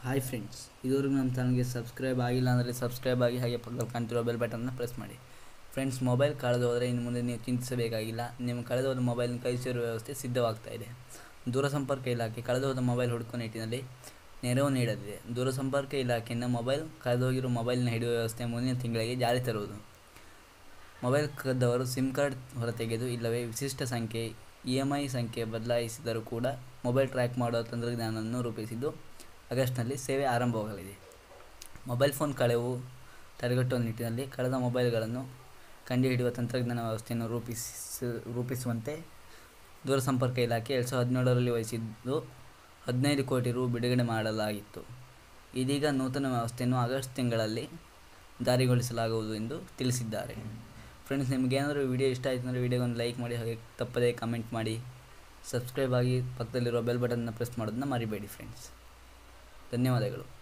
hi friends ಇದುವರೆಗೂ ನಮ್ಮ ಚಾನಲ್ಗೆ ಸಬ್ಸ್ಕ್ರೈಬ್ ಆಗಿಲ್ಲ ಅಂದರೆ ಸಬ್ಸ್ಕ್ರೈಬ್ ಆಗಿ ಹಾಗೆ ಪಕ್ಕದಲ್ಲಿ ಕಾಣ್ತಿರೋ ಬೆಲ್ ಬಟನ್ನ ಪ್ರೆಸ್ ಮಾಡಿ ಫ್ರೆಂಡ್ಸ್ ಮೊಬೈಲ್ ಕಳೆದು ಹೋದರೆ ಇನ್ನು ಮುಂದೆ ನೀವು ಚಿಂತಿಸಬೇಕಾಗಿಲ್ಲ ನಿಮ್ಮ ಕಳೆದು ಹೋದ ಮೊಬೈಲ್ನ ಕೈ ಸೇರುವ ವ್ಯವಸ್ಥೆ ಸಿದ್ಧವಾಗ್ತಾ ಇದೆ ದೂರಸಂಪರ್ಕ ಇಲಾಖೆ ಕಳೆದು ಹೋದ ಮೊಬೈಲ್ ಹುಡುಕುವ ನಿಟ್ಟಿನಲ್ಲಿ ನೆರವು ನೀಡಲಿದೆ ದೂರಸಂಪರ್ಕ ಇಲಾಖೆಯಿಂದ ಮೊಬೈಲ್ ಕಳೆದೋಗಿರೋ ಮೊಬೈಲ್ನ ಹಿಡಿಯುವ ವ್ಯವಸ್ಥೆ ಮುಂದಿನ ತಿಂಗಳಿಗೆ ಜಾರಿ ತರುವುದು ಮೊಬೈಲ್ ಕದ್ದವರು ಸಿಮ್ ಕಾರ್ಡ್ ಹೊರತೆಗೆದು ಇಲ್ಲವೇ ವಿಶಿಷ್ಟ ಸಂಖ್ಯೆ ಇ ಎಮ್ ಐ ಸಂಖ್ಯೆ ಬದಲಾಯಿಸಿದರೂ ಕೂಡ ಮೊಬೈಲ್ ಟ್ರ್ಯಾಕ್ ಮಾಡುವ ತಂತ್ರಜ್ಞಾನವನ್ನು ರೂಪಿಸಿದ್ದು ಆಗಸ್ಟ್ನಲ್ಲಿ ಸೇವೆ ಆರಂಭವಾಗಲಿದೆ ಮೊಬೈಲ್ ಫೋನ್ ಕಳೆವು ತಡೆಗಟ್ಟುವ ನಿಟ್ಟಿನಲ್ಲಿ ಕಳೆದ ಮೊಬೈಲ್ಗಳನ್ನು ಕಂಡುಹಿಡಿಯುವ ತಂತ್ರಜ್ಞಾನ ವ್ಯವಸ್ಥೆಯನ್ನು ರೂಪಿಸಿ ರೂಪಿಸುವಂತೆ ದೂರಸಂಪರ್ಕ ಇಲಾಖೆ ಎರಡು ಸಾವಿರದ ಹದಿನೇಳರಲ್ಲಿ ವಹಿಸಿದ್ದು ಹದಿನೈದು ಕೋಟಿ ರು ಬಿಡುಗಡೆ ಮಾಡಲಾಗಿತ್ತು ಇದೀಗ ನೂತನ ವ್ಯವಸ್ಥೆಯನ್ನು ಆಗಸ್ಟ್ ತಿಂಗಳಲ್ಲಿ ಜಾರಿಗೊಳಿಸಲಾಗುವುದು ಎಂದು ತಿಳಿಸಿದ್ದಾರೆ ಫ್ರೆಂಡ್ಸ್ ನಿಮಗೇನಾದರೂ ವಿಡಿಯೋ ಇಷ್ಟ ಆಯಿತು ಅಂದರೆ ವಿಡಿಯೋಗೊಂದು ಲೈಕ್ ಮಾಡಿ ಹಾಗೆ ತಪ್ಪದೇ ಕಮೆಂಟ್ ಮಾಡಿ ಸಬ್ಸ್ಕ್ರೈಬ್ ಆಗಿ ಪಕ್ಕದಲ್ಲಿರೋ ಬೆಲ್ ಬಟನ್ನ ಪ್ರೆಸ್ ಮಾಡೋದನ್ನ ಮರಿಬೇಡಿ ಫ್ರೆಂಡ್ಸ್ ಧನ್ಯವಾದಗಳು